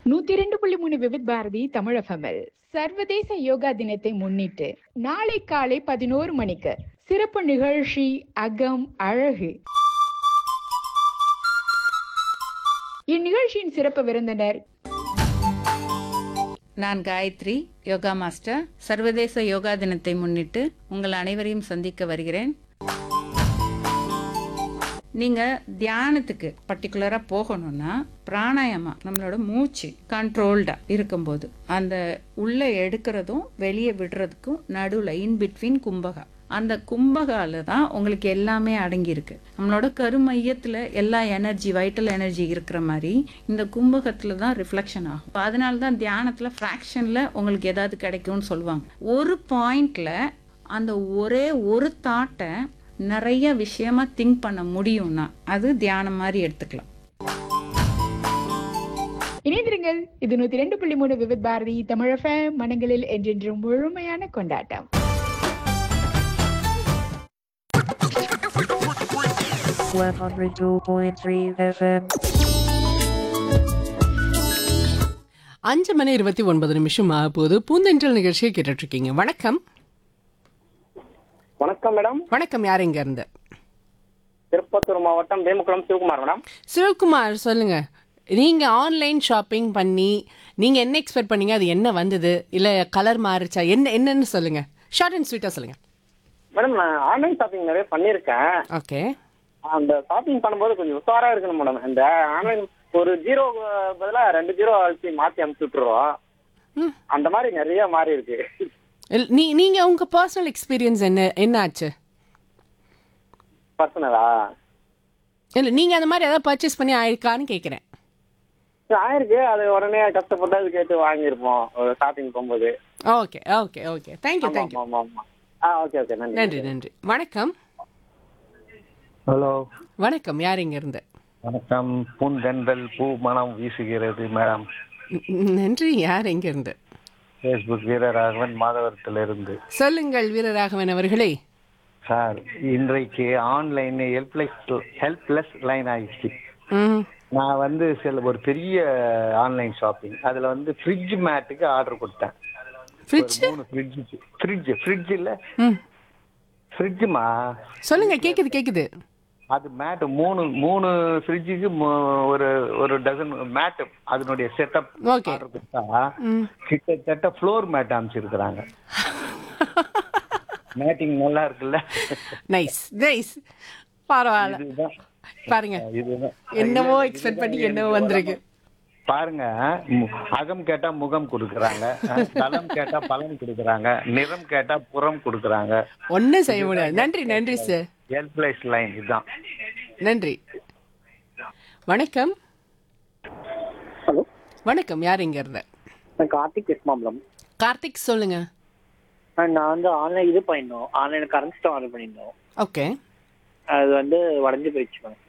நூத்தி ரெண்டு புள்ளி மூணு விவித் பாரதி தமிழகமில் சர்வதேச யோகா தினத்தை முன்னிட்டு நாளை காலை பதினோரு மணிக்கு சிறப்பு நிகழ்ச்சி அகம் அழகு இந்நிகழ்ச்சியின் சிறப்பு விருந்தினர் நான் காயத்ரி யோகா மாஸ்டர் சர்வதேச யோகா தினத்தை முன்னிட்டு உங்கள் அனைவரையும் சந்திக்க வருகிறேன் நீங்க தியானத்துக்கு பர்டிகுலரா போகணும்னா பிராணாயாமா நம்மளோட மூச்சு கண்ட்ரோல்டா இருக்கும்போது அந்த உள்ள எடுக்கிறதும் வெளியே விடுறதுக்கும் நடுவில் இன் பிட்வீன் கும்பகா அந்த கும்பகால தான் உங்களுக்கு எல்லாமே அடங்கியிருக்கு நம்மளோட கருமையத்துல எல்லா எனர்ஜி வைட்டல் எனர்ஜி இருக்கிற மாதிரி இந்த கும்பகத்துல தான் ரிஃப்ளெக்ஷன் ஆகும் அப்ப அதனால தான் தியானத்துல ஃப்ராக்ஷன்ல உங்களுக்கு ஏதாவது கிடைக்கும்னு சொல்லுவாங்க ஒரு பாயிண்ட்ல அந்த ஒரே ஒரு தாட்டை நிறைய விஷயமா திங்க் பண்ண முடியும்னா அது தியானம் மாதிரி எடுத்துக்கலாம் இணைந்திருங்கள் இது நூத்தி ரெண்டு புள்ளி மூணு விவித் பாரதி தமிழக மனங்களில் என்றென்றும் முழுமையான கொண்டாட்டம் 102.3 FM. அஞ்சு மணி இருபத்தி ஒன்பது நிமிஷம் ஆக போகுது பூந்தென்றல் நிகழ்ச்சியை கேட்டுட்டு இருக்கீங்க வணக்கம் வணக்கம் மேடம் வணக்கம் யார் இங்க இருந்து திருப்பத்தூர் மாவட்டம் வேமுக்குளம் சிவகுமார் மேடம் சிவகுமார் சொல்லுங்க நீங்க ஆன்லைன் ஷாப்பிங் பண்ணி நீங்க என்ன எக்ஸ்பெக்ட் பண்ணீங்க அது என்ன வந்தது இல்ல கலர் மாறுச்சா என்ன என்னன்னு சொல்லுங்க ஷார்ட் அண்ட் ஸ்வீட்டா சொல்லுங்க மேடம் நான் ஆன்லைன் ஷாப்பிங் நிறைய பண்ணியிருக்கேன் ஓகே அந்த ஷாப்பிங் பண்ணும்போது கொஞ்சம் உஷாரா இருக்கணும் மேடம் இந்த ஆன்லைன் ஒரு ஜீரோ பதிலா ரெண்டு ஜீரோ வச்சு மாத்தி அனுப்பிச்சு விட்டுருவோம் அந்த மாதிரி நிறைய மாறி இருக்கு நீ நீங்க உங்க பர்சனல் எக்ஸ்பீரியன்ஸ் என்ன என்ன ஆச்சு பர்சனலா இல்ல நீங்க அந்த மாதிரி ஏதாவது பர்ச்சேஸ் பண்ணி ஆயிருக்கான்னு கேக்குறேன் ஆயிருக்கு அது உடனே கஷ்டப்பட்டு அது கேட்டு வாங்கியிருப்போம் ஒரு ஷாப்பிங் போகும்போது ஓகே ஓகே ஓகே தேங்க்யூ ஆமா தேங்க்யூ ஆமா ஆமா ஆ ஓகே ஓகே நன்றி நன்றி நன்றி வணக்கம் ஹலோ வணக்கம் யார் இங்க இருந்து வணக்கம் பூந்தென்றல் பூ மனம் வீசுகிறது மேடம் ந- நன்றி யார் எங்க இருந்து ஃபேஸ்புக் வீரராகவன் மாதவரத்திலிருந்து சொல்லுங்கள் வீரராகவன் அவர்களே சார் இன்றைக்கு ஆன்லைன் ஹெல்ப்லெஸ் ஹெல்ப்லெஸ் லைன் ஆயிடுச்சு ம் நான் வந்து சில ஒரு பெரிய ஆன்லைன் ஷாப்பிங் அதில் வந்து ஃப்ரிட்ஜ் மேட்டுக்கு ஆர்டர் கொடுத்தேன் ஃப்ரிட்ஜ் மூணு ஃப்ரிட்ஜ் ஃப்ரிட்ஜ் ஃப்ரிட்ஜ் இல்லை ம் ஃப்ரிட்ஜுமா சொல்லுங்க கேக்குது கேக்குது அது மேட் மூணு மூணு ஃப்ரிட்ஜுக்கு ஒரு ஒரு டசன் மேட் அதனுடைய செட்டப் Okay. ஆர்டர் கொடுத்தா கிட்டத்தட்ட ஃப்ளோர் மேட் அமைச்சிருக்கிறாங்க மேட்டிங் நல்லா இருக்குல்ல நைஸ் நைஸ் பரவாயில்ல இதுதான் பாருங்க இதுதான் என்னவோ எக்ஸ்பெக்ட் பண்ணி என்னவோ வந்திருக்கு பாருங்க மு- அகம் கேட்டா முகம் கொடுக்கறாங்க தளம் கேட்டா பலன் கொடுக்கறாங்க நிறம் கேட்டா புறம் கொடுக்கறாங்க ஒன்றும் செய்ய முடியாது நன்றி நன்றி சார் ஹெல்ப்லைஸ் லைன் இதுதான் நன்றி வணக்கம் ஹலோ வணக்கம் யார் இங்க இருந்த நான் கார்த்திக் எஸ்மாம்பலம் கார்த்திக் சொல்லுங்க நான் வந்து ஆன்லைன் இது பண்ணியிருந்தோம் ஆன்லைன் கரண்ட் ஸ்டோர் ஆர்டர் பண்ணியிருந்தோம் ஓகே அது வந்து உடஞ்சி போயிடுச்சு மேடம்